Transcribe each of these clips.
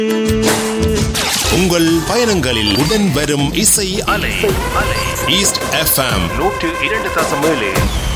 உங்கள் பயணங்களில் உடன் வரும் இசை அலை ஈஸ்ட் எஃப்எம் நூற்று இரண்டு தசம் ஏழு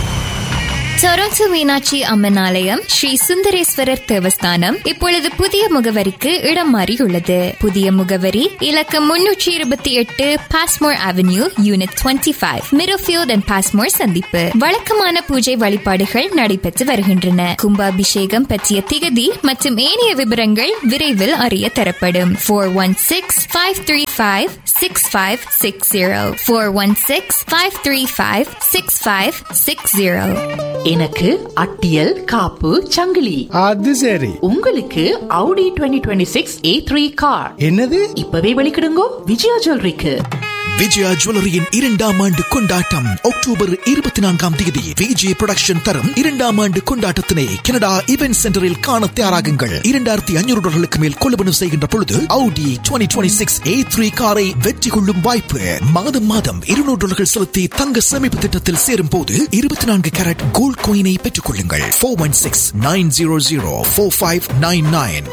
டொரண்டோ மீனாட்சி அம்மன் ஆலயம் ஸ்ரீ சுந்தரேஸ்வரர் தேவஸ்தானம் இப்பொழுது புதிய முகவரிக்கு இடம் மாறியுள்ளது புதிய முகவரி இலக்கம் முன்னூற்றி இருபத்தி எட்டு Passmore avenue unit twenty five மிரோஃபியோட் அண்ட் பாஸ்மோர் சந்திப்பு வழக்கமான பூஜை வழிபாடுகள் நடைபெற்று வருகின்றன கும்பாபிஷேகம் பற்றிய திகதி மற்றும் ஏனைய விவரங்கள் விரைவில் அறிய தரப்படும் four one six five three five six five six zero four one six five three five six five six zero எனக்கு அட்டியல் காப்பு சங்கிலி அது சரி உங்களுக்கு Audi 2026 A3 கார் என்னது இப்பவே வெளிக்கிடுங்கோ விஜயா ஜுவல்லரிக்கு விஜயா ஜுவல்லரியின் இரண்டாம் ஆண்டு கொண்டாட்டம் அக்டோபர் இருபத்தி நான்காம் தேதி விஜய் புரொடக்ஷன் தரும் இரண்டாம் ஆண்டு கொண்டாட்டத்தினை கனடா இவென்ட் சென்டரில் காண தயாராகுங்கள் இரண்டாயிரத்தி ஐநூறு டாலர்களுக்கு மேல் கொள்வனவு செய்கின்ற பொழுது Audi 2026 A3 காரை வெற்றி கொள்ளும் வாய்ப்பு மாதம் மாதம் இருநூறு டாலர்கள் செலுத்தி தங்க சேமிப்பு திட்டத்தில் சேரும் போது இருபத்தி நான்கு கேரட் கோல்ட் கோயினை பெற்றுக் கொள்ளுங்கள் four one six nine zero zero four five nine nine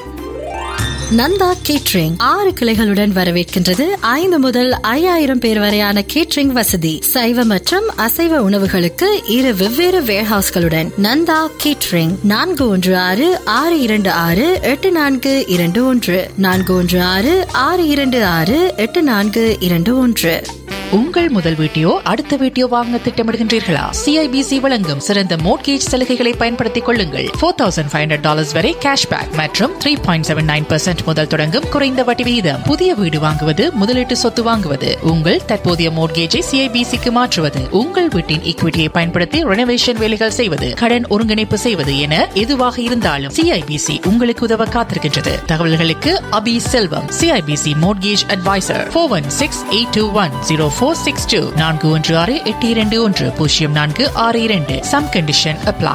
Nanda catering ஆறு கிளைகளுடன் வரவேற்கின்றது ஐந்து முதல் ஐயாயிரம் பேர் வரையான கேட்ரிங் வசதி சைவ மற்றும் அசைவ உணவுகளுக்கு இரு வெவ்வேறு வேர்ஹவுஸ்களுடன் நந்தா கேட்ரிங் நான்கு ஒன்று ஆறு ஆறு இரண்டு ஆறு எட்டு நான்கு இரண்டு ஒன்று நான்கு ஒன்று ஆறு ஆறு இரண்டு ஆறு எட்டு நான்கு இரண்டு ஒன்று உங்கள் முதல் வீட்டையோ அடுத்த வீட்டையோ வாங்க திட்டமிடுகின்றீர்களா சிஐபிசி வழங்கும் சிறந்த மோட்கேஜ் சலுகைகளை பயன்படுத்திக் கொள்ளுங்கள் four thousand five hundred dollars வரை கேஷ்பேக் மற்றும் த்ரீ பாயிண்ட் செவன் நைன் முதல் தொடங்கும் குறைந்த வட்டி விகிதம் புதிய வீடு வாங்குவது முதலீட்டு சொத்து வாங்குவது உங்கள் தற்போதைய மோட்கேஜை சிஐபிசிக்கு மாற்றுவது உங்கள் வீட்டின் ஈக்விட்டியை பயன்படுத்தி ரெனோவேஷன் வேலைகள் செய்வது கடன் ஒருங்கிணைப்பு செய்வது என எதுவாக இருந்தாலும் சிஐபிசி உங்களுக்கு உதவ காத்திருக்கின்றது தகவல்களுக்கு Abi Selvam CIBC mortgage advisor four one six eight two one zero four six two நான்கு ஒன்று ஆறு எட்டு இரண்டு ஒன்று பூஜ்ஜியம் நான்கு ஆறு இரண்டு சம் கண்டிஷன் அப்ளை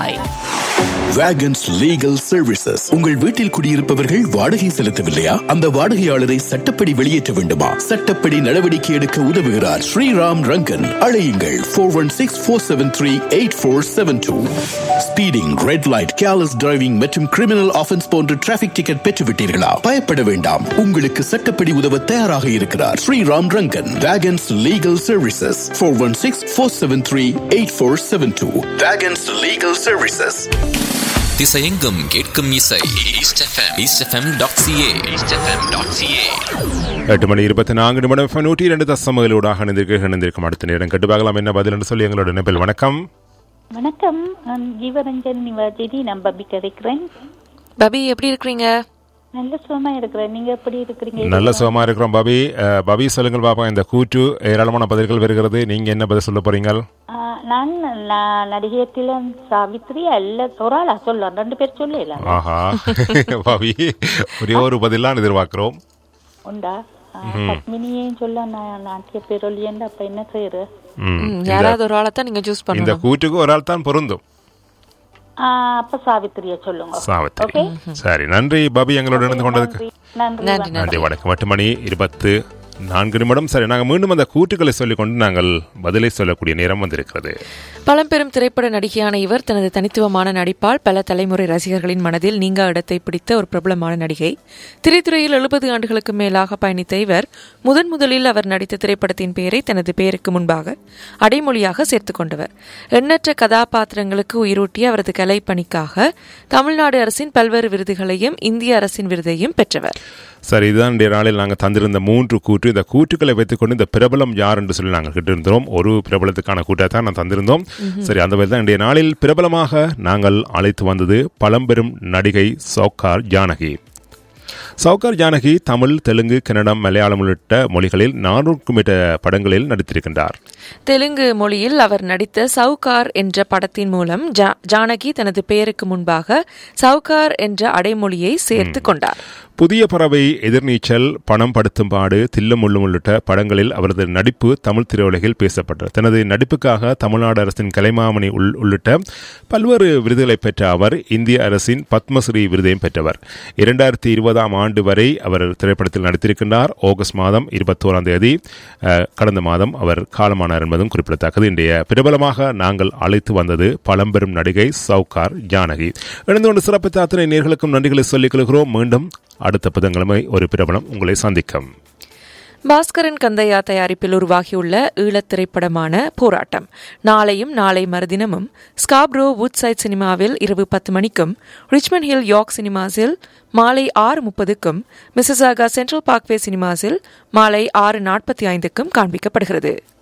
வேகன்ஸ் லீகல் சர்வீசஸ் உங்கள் வீட்டில் குடியிருப்பவர்கள் வாடகை செலுத்தவில்லையா அந்த வாடகையாளரை சட்டப்படி வெளியேற்ற வேண்டுமா சட்டப்படி நடவடிக்கை எடுக்க உதவுகிறார் ஸ்ரீராம் ரங்கன் அழையுங்கள் four one six four seven three eight four seven two speeding red light careless driving மற்றும் கிரிமினல் ஆஃபென்ஸ் போன்ற டிராபிக் டிக்கெட் பெற்றுவிட்டீர்களா பயப்பட வேண்டாம் உங்களுக்கு சட்டப்படி உதவ தயாராக இருக்கிறார் ஸ்ரீராம் ரங்கன் வேகன்ஸ் legal services four one six four seven three eight four seven two வேகன்ஸ் லீகல் சர்வீசஸ் திசையெங்கும் கேட்கும் இசை east FM east FM dot CA east FM dot CA எட்டு மணி இருபத்தி நான்கு நிமிடம் FM நூற்றி இரண்டு தசமகளூடாக இணைந்திருக்கு இணைந்திருக்கும் அடுத்த நேரம் கட்டுப்பாகலாம் என்ன பதில் என்று சொல்லி எங்களோட நினைப்பில் வணக்கம் வணக்கம் நான் ஜீவரஞ்சன் நிவாஜினி நான் பபி கதைக்கிறேன் பபி எப்படி இருக்கிறீங்க நல்ல சுகமா இருக்கிறேன் நீங்க எப்படி இருக்கிறீங்க நல்ல சுகமா இருக்கிறோம் பாபி அஹ், பாபி சொல்லுங்கள் பாப்பா இந்த கூற்று ஏராளமான பதில்கள் வருகிறது நீங்க என்ன பதில் சொல்ல போறீங்க ஆ, நான் ந- நடிகையத்தில சாவித்ரி அல்ல ஒரு ஆளா சொல்ல ரெண்டு பேர் சொல்லல ஆஹா பாபி ஒரே ஒரு பதிலான் எதிர்பார்க்கிறோம் உண்டா ஆ, பத்மினியையும் சொல்ல நான் நாட்டிய பேரொழியன் அப்ப என்ன செய்யற ம். ம், இந்த- யாராவது ஒரு ஆளை தான் நீங்க சூஸ் இந்த பண்ணணும் கூற்றுக்கு ஒரு ஆள் தான் பொருந்தும் ஆ, அப்ப சாவித்திரிய சொல்லுங்க சாவித்திரி ஓகே சரி நன்றி பாபி எங்களோட இணைந்து கொண்டதுக்கு நன்றி நன்றி வணக்கம். நன்றி வணக்கம் எட்டு மணி இருபத்து நான்கு நிமிடம் சரி நாங்கள் மீண்டும் அந்த கூற்றுக்களை சொல்லிக்கொண்டு நாங்கள் பதிலை சொல்லக்கூடிய நேரம் வந்திருக்கிறது பழம்பெரும் திரைப்பட நடிகையான இவர் தனது தனித்துவமான நடிப்பால் பல தலைமுறை ரசிகர்களின் மனதில் நீங்கா இடத்தை பிடித்த ஒரு பிரபலமான நடிகை திரைத்துறையில் எழுபது ஆண்டுகளுக்கு மேலாக பயணித்த இவர் முதன் முதலில் அவர் நடித்த திரைப்படத்தின் பெயரை தனது பெயருக்கு முன்பாக அடைமொழியாக சேர்த்துக் கொண்டவர் எண்ணற்ற கதாபாத்திரங்களுக்கு உயிரூட்டிய அவரது கலைப்பணிக்காக தமிழ்நாடு அரசின் பல்வேறு விருதுகளையும் இந்திய அரசின் விருதையும் பெற்றவர் சரி இதுதான் இன்றைய நாளில் நாங்கள் தந்திருந்த மூன்று கூற்று இந்த கூற்றுக்களை வைத்துக்கொண்டு இந்த பிரபலம் யார் என்று சொல்லி நாங்கள் கேட்டிருந்தோம் ஒரு பிரபலத்துக்கான கூட்டை தான் நான் தந்திருந்தோம் சரி அந்த மாதிரி தான் இன்றைய நாளில் பிரபலமாக நாங்கள் அழைத்து வந்தது பழம்பெரும் நடிகை சௌகார் ஜானகி சௌகார் ஜானகி தமிழ் தெலுங்கு கன்னடம் மலையாளம் உள்ளிட்ட மொழிகளில் நானூறுக்கும் மேற்பட்ட படங்களில் நடித்திருக்கின்றார் தெலுங்கு மொழியில் அவர் நடித்த சவுகார் என்ற படத்தின் மூலம் ஜா- ஜானகி தனது பெயருக்கு முன்பாக சவுகார் என்ற அடைமொழியை சேர்த்து கொண்டார் புதிய பறவை எதிர்நீச்சல் பணம் படுத்தும் பாடு தில்லும் முள்ளும் உள்ளிட்ட படங்களில் அவரது நடிப்பு தமிழ் திரையுலகில் பேசப்பட்டது தனது நடிப்புக்காக தமிழ்நாடு அரசின் கலைமாமணி உள் உள்ளிட்ட பல்வேறு விருதுகளை பெற்ற அவர் இந்திய அரசின் பத்மஸ்ரீ விருதையும் பெற்றவர் இரண்டாயிரத்தி இருபதாம் ஆண்டு வரை அவர் திரைப்படத்தில் நடித்திருக்கின்றார் ஆகஸ்ட் மாதம் இருபத்தோராம் தேதி அஹ், கடந்த மாதம் அவர் காலமானார் என்பதும் குறிப்பிடத்தக்கது இன்றைய பிரபலமாக நாங்கள் அழைத்து வந்தது பழம்பெரும் நடிகை சவுகார் ஜானகி இணைந்து கொண்டு சிறப்பித்த அத்தனை நேர்களுக்கும் நன்றிகளை சொல்லிக் கொள்கிறோம் மீண்டும் அடுத்த புதன்கிழமை ஒரு பிரபலம் உங்களை சந்திக்கும் பாஸ்கரன் கந்தையா தயாரிப்பில் உருவாகியுள்ள ஈழத் திரைப்படமான போராட்டம் நாளையும் நாளை மறுதினமும் ஸ்காப்ரோ வுட்சைட் சினிமாவில் இரவு பத்து மணிக்கும் ரிச்மண்ட் ஹில் யார்க் சினிமாஸில் மாலை ஆறு முப்பதுக்கும் மிசசாகா சென்ட்ரல் பார்க்வே சினிமாஸில் மாலை ஆறு நாற்பத்தி ஐந்துக்கும் காண்பிக்கப்படுகிறது